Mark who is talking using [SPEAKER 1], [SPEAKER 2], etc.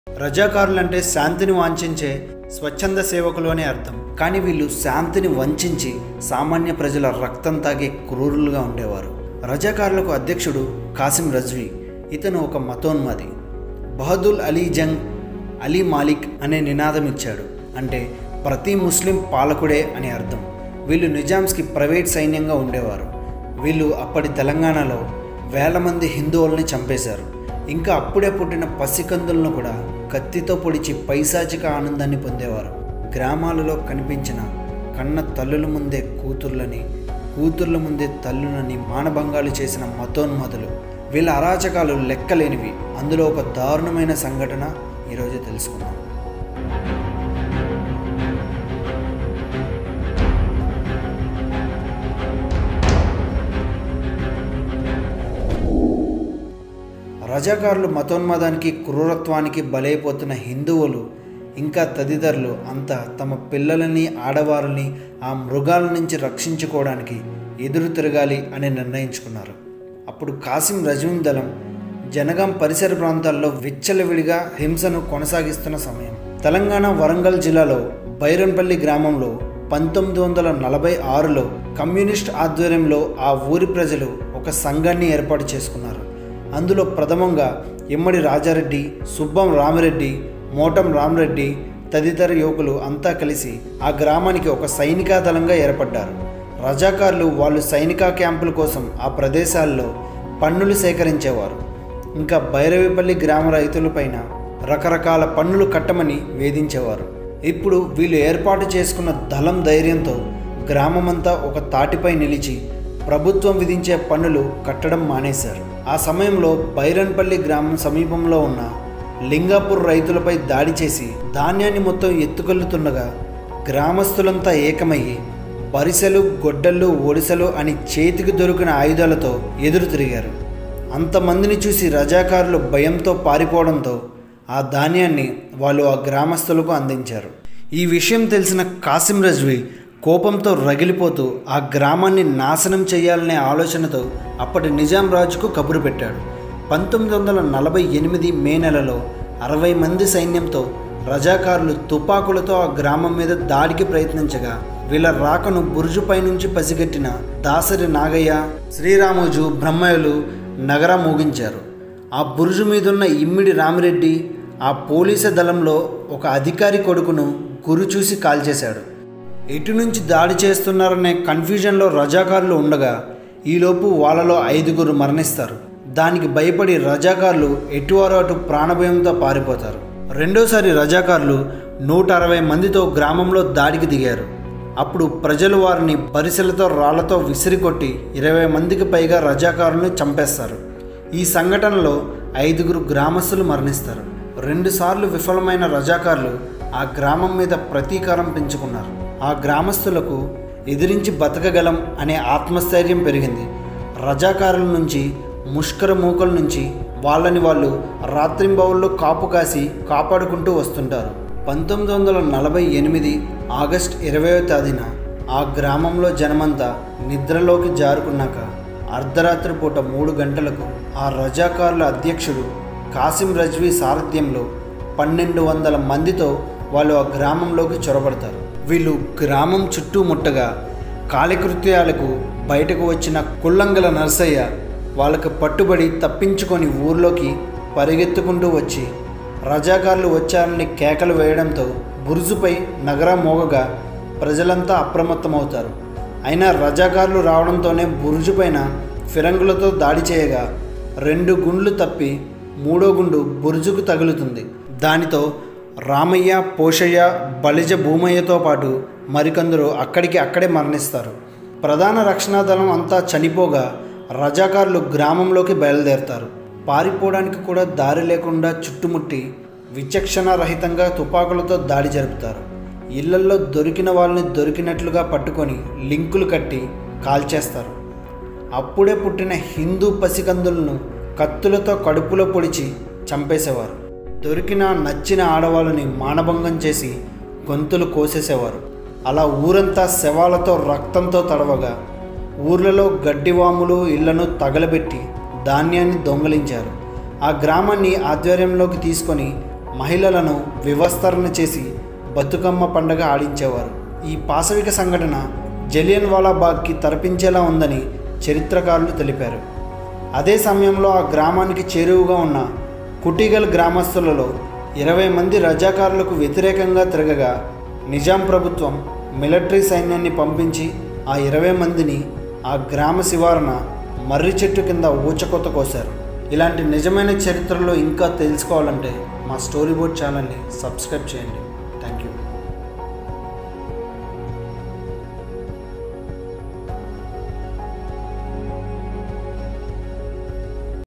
[SPEAKER 1] రజాకారులంటే శాంతిని వాంఛించే స్వచ్ఛంద సేవకులు అని అర్థం కానీ వీళ్ళు శాంతిని వంచించి సామాన్య ప్రజల రక్తం తాగే క్రూరులుగా ఉండేవారు రజాకారులకు అధ్యక్షుడు కాసిం రజ్వీ ఇతను ఒక మతోన్మాది బహదూల్ అలీ జంగ్ అలీ మాలిక్ అనే నినాదం ఇచ్చాడు అంటే ప్రతి ముస్లిం పాలకుడే అని అర్థం వీళ్ళు నిజాంస్కి ప్రైవేట్ సైన్యంగా ఉండేవారు వీళ్ళు అప్పటి తెలంగాణలో వేల మంది హిందువుల్ని చంపేశారు ఇంకా అప్పుడే పుట్టిన పసికందులను కూడా కత్తితో పొడిచి పైశాచిక ఆనందాన్ని పొందేవారు గ్రామాలలో కనిపించిన కన్న తల్లుల ముందే కూతుర్లని కూతుర్ల ముందే తల్లులని మానభంగాలు చేసిన మతోన్మతులు వీళ్ళ అరాచకాలు లెక్కలేనివి అందులో ఒక దారుణమైన సంఘటన ఈరోజు తెలుసుకుందాం రజాకారులు మతోన్మాదానికి క్రూరత్వానికి బలైపోతున్న హిందువులు ఇంకా తదితరులు అంతా తమ పిల్లలని ఆడవారిని ఆ మృగాల నుంచి రక్షించుకోవడానికి ఎదురు తిరగాలి అని నిర్ణయించుకున్నారు అప్పుడు కాసిం రజవీన్ దళం జనగాం పరిసర ప్రాంతాల్లో విచ్చలవిడిగా హింసను కొనసాగిస్తున్న సమయం తెలంగాణ వరంగల్ జిల్లాలో బైరన్పల్లి గ్రామంలో పంతొమ్మిది వందల నలభై ఆరులో కమ్యూనిస్ట్ ఆధ్వర్యంలో ఆ ఊరి ప్రజలు ఒక సంఘాన్ని ఏర్పాటు చేసుకున్నారు అందులో ప్రథమంగా ఇమ్మడి రాజారెడ్డి సుబ్బం రామిరెడ్డి మోటం రామరెడ్డి తదితర యువకులు అంతా కలిసి ఆ గ్రామానికి ఒక సైనికా దళంగా ఏర్పడ్డారు రజాకారులు వాళ్ళు సైనికా క్యాంపుల కోసం ఆ ప్రదేశాల్లో పన్నులు సేకరించేవారు ఇంకా భైరవిపల్లి గ్రామ రైతులపైన రకరకాల పన్నులు కట్టమని వేధించేవారు ఇప్పుడు వీళ్ళు ఏర్పాటు చేసుకున్న దళం ధైర్యంతో గ్రామమంతా ఒక తాటిపై నిలిచి ప్రభుత్వం విధించే పన్నులు కట్టడం మానేశారు ఆ సమయంలో బైరన్పల్లి గ్రామం సమీపంలో ఉన్న లింగాపూర్ రైతులపై దాడి చేసి ధాన్యాన్ని మొత్తం ఎత్తుకెళ్తుండగా గ్రామస్తులంతా ఏకమయ్యి బరిసెలు గొడ్డళ్ళు ఒడిసెలు అని చేతికి దొరికిన ఆయుధాలతో ఎదురు తిరిగారు అంతమందిని చూసి రజాకారులు భయంతో పారిపోవడంతో ఆ ధాన్యాన్ని వాళ్ళు ఆ గ్రామస్తులకు అందించారు ఈ విషయం తెలిసిన కాసిం రజ్వీ కోపంతో రగిలిపోతూ ఆ గ్రామాన్ని నాశనం చేయాలనే ఆలోచనతో అప్పటి నిజాం రాజుకు కబురు పెట్టాడు పంతొమ్మిది వందల నలభై ఎనిమిది మే నెలలో అరవై మంది సైన్యంతో రజాకారులు తుపాకులతో ఆ గ్రామం మీద దాడికి ప్రయత్నించగా వీళ్ళ రాకను బురుజుపై నుంచి పసిగట్టిన దాసరి నాగయ్య శ్రీరామోజు బ్రహ్మయ్యలు నగర మోగించారు ఆ బురుజు మీదున్న ఇమ్మిడి రామిరెడ్డి ఆ పోలీసు దళంలో ఒక అధికారి కొడుకును గురు చూసి కాల్చేశాడు ఎటు నుంచి దాడి చేస్తున్నారనే కన్ఫ్యూజన్లో రజాకారులు ఉండగా ఈలోపు వాళ్ళలో ఐదుగురు మరణిస్తారు దానికి భయపడి రజాకారులు ఎటువారు అటు ప్రాణభయంతో పారిపోతారు రెండోసారి రజాకారులు నూట అరవై మందితో గ్రామంలో దాడికి దిగారు అప్పుడు ప్రజలు వారిని పరిసెలతో రాళ్లతో విసిరికొట్టి ఇరవై మందికి పైగా రజాకారులను చంపేస్తారు ఈ సంఘటనలో ఐదుగురు గ్రామస్తులు మరణిస్తారు రెండుసార్లు విఫలమైన రజాకారులు ఆ గ్రామం మీద ప్రతీకారం పెంచుకున్నారు ఆ గ్రామస్తులకు ఎదిరించి బతకగలం అనే ఆత్మస్థైర్యం పెరిగింది రజాకారుల నుంచి ముష్కర మూకల నుంచి వాళ్ళని వాళ్ళు రాత్రింబవుల్లో కాపు కాసి కాపాడుకుంటూ వస్తుంటారు పంతొమ్మిది వందల నలభై ఎనిమిది ఆగస్ట్ ఇరవయో తేదీన ఆ గ్రామంలో జనమంతా నిద్రలోకి జారుకున్నాక అర్ధరాత్రి పూట మూడు గంటలకు ఆ రజాకారుల అధ్యక్షుడు కాసిం రజ్వీ సారథ్యంలో పన్నెండు వందల మందితో వాళ్ళు ఆ గ్రామంలోకి చొరబడతారు వీళ్ళు గ్రామం చుట్టూ ముట్టగా కాళకృత్యాలకు బయటకు వచ్చిన కుల్లంగల నరసయ్య వాళ్ళకు పట్టుబడి తప్పించుకొని ఊర్లోకి పరిగెత్తుకుంటూ వచ్చి రజాకారులు వచ్చారని కేకలు వేయడంతో బురుజుపై నగరం మోగగా ప్రజలంతా అప్రమత్తమవుతారు అయినా రజాకారులు రావడంతోనే బురుజు పైన ఫిరంగులతో దాడి చేయగా రెండు గుండ్లు తప్పి మూడో గుండు బురుజుకు తగులుతుంది దానితో రామయ్య పోషయ్య బలిజ భూమయ్యతో పాటు మరికొందరు అక్కడికి అక్కడే మరణిస్తారు ప్రధాన రక్షణా దళం అంతా చనిపోగా రజాకారులు గ్రామంలోకి బయలుదేరతారు పారిపోవడానికి కూడా దారి లేకుండా చుట్టుముట్టి విచక్షణ రహితంగా తుపాకులతో దాడి జరుపుతారు ఇళ్లల్లో దొరికిన వాళ్ళని దొరికినట్లుగా పట్టుకొని లింకులు కట్టి కాల్చేస్తారు అప్పుడే పుట్టిన హిందూ పసికందులను కత్తులతో కడుపులో పొడిచి చంపేసేవారు దొరికిన నచ్చిన ఆడవాళ్ళని మానభంగం చేసి గొంతులు కోసేసేవారు అలా ఊరంతా శవాలతో రక్తంతో తడవగా ఊర్లలో గడ్డివాములు ఇళ్లను తగలబెట్టి ధాన్యాన్ని దొంగలించారు ఆ గ్రామాన్ని ఆధ్వర్యంలోకి తీసుకొని మహిళలను వివస్తరణ చేసి బతుకమ్మ పండగ ఆడించేవారు ఈ పాశవిక సంఘటన జలియన్ వాలాబాగ్కి తరపించేలా ఉందని చరిత్రకారులు తెలిపారు అదే సమయంలో ఆ గ్రామానికి చేరువుగా ఉన్న కుటిగల్ గ్రామస్తులలో ఇరవై మంది రజాకారులకు వ్యతిరేకంగా తిరగగా నిజాం ప్రభుత్వం మిలిటరీ సైన్యాన్ని పంపించి ఆ ఇరవై మందిని ఆ గ్రామ శివారున మర్రి చెట్టు కింద ఊచకొత్త కోశారు ఇలాంటి నిజమైన చరిత్రలో ఇంకా తెలుసుకోవాలంటే మా స్టోరీ బోర్డ్ ఛానల్ని సబ్స్క్రైబ్ చేయండి